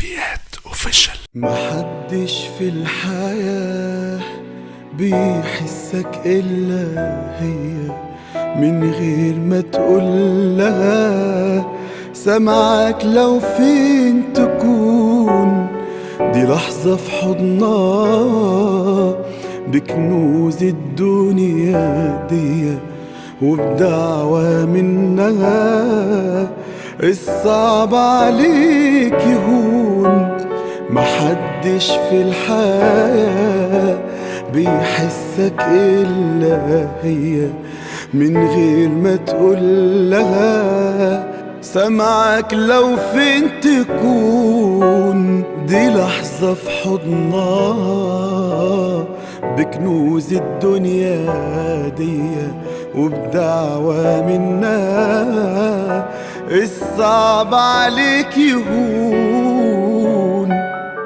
شعبيات اوفيشال محدش في الحياة بيحسك إلا هي من غير ما تقول لها سمعك لو فين تكون دي لحظة في حضنها بكنوز الدنيا دي وبدعوة منها الصعب عليك يهون محدش في الحياة بيحسك إلا هي من غير ما تقول لها سمعك لو فين تكون دي لحظة في حضنها بكنوز الدنيا دي وبدعوة منها الصعب عليك يهون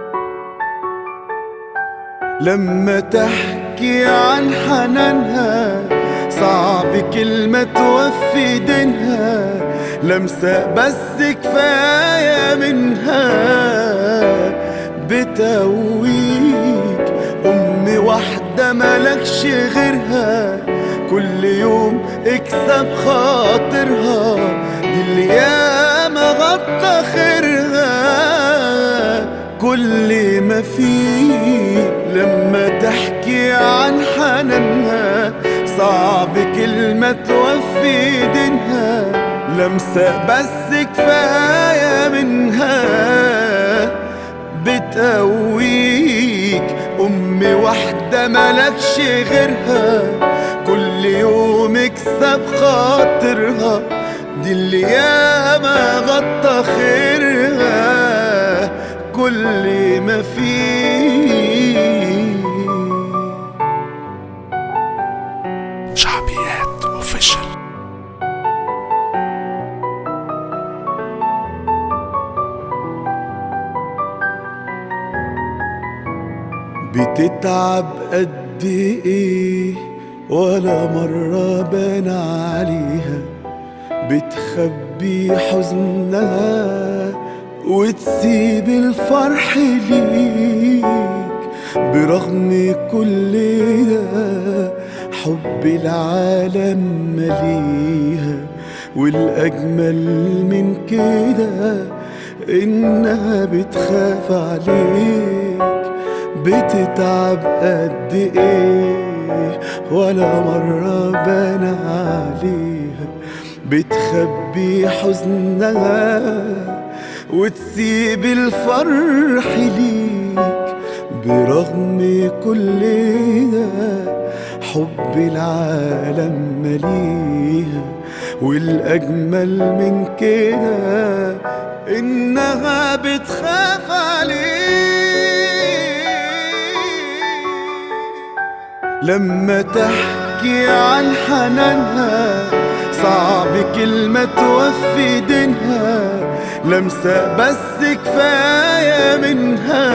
لما تحكي عن حنانها صعب كلمة توفي دينها لمسة بس كفاية منها بتقويك أم واحدة ملكش غيرها كل يوم اكسب خاطرها دي اللي ياما غطى خيرها كل ما فيه لما تحكي عن حنانها صعب كلمة توفي دينها لمسة بس كفاية منها بتقويك أم واحدة ملكش غيرها كل يوم اكسب خاطرها دي اللي ياما غطى خيرها كل ما فيه شعبيات اوفيشال بتتعب قد ايه ولا مرة بان عليها بتخبي حزنها وتسيب الفرح ليك برغم كل ده حب العالم مليها والأجمل من كده إنها بتخاف عليك بتتعب قد ايه ولا مرة بان عليها بتخبي حزنها وتسيب الفرح ليك برغم كل ده حب العالم مليها والأجمل من كده إنها بتخاف عليك لما تحكي عن حنانها صعب كلمة توفي دينها لمسة بس كفاية منها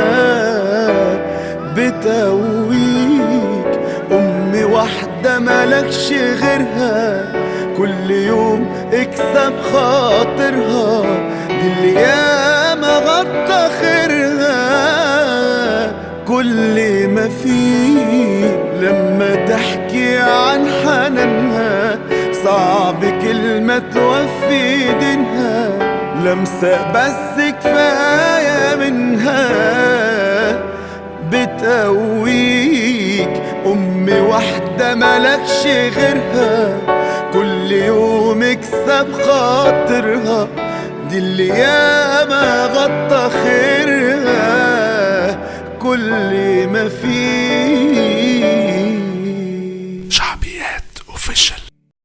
بتقويك أم واحدة ملكش غيرها كل يوم اكسب خاطرها دي اللي ياما غطى خيرها كل ما فيه لما تحكي عن حنانها صعب كلمة توفي دينها لمسة بس كفاية منها بتقويك أم واحدة ملكش غيرها كل يوم اكسب خاطرها دي اللي ياما غطى خيرها كل ما فيه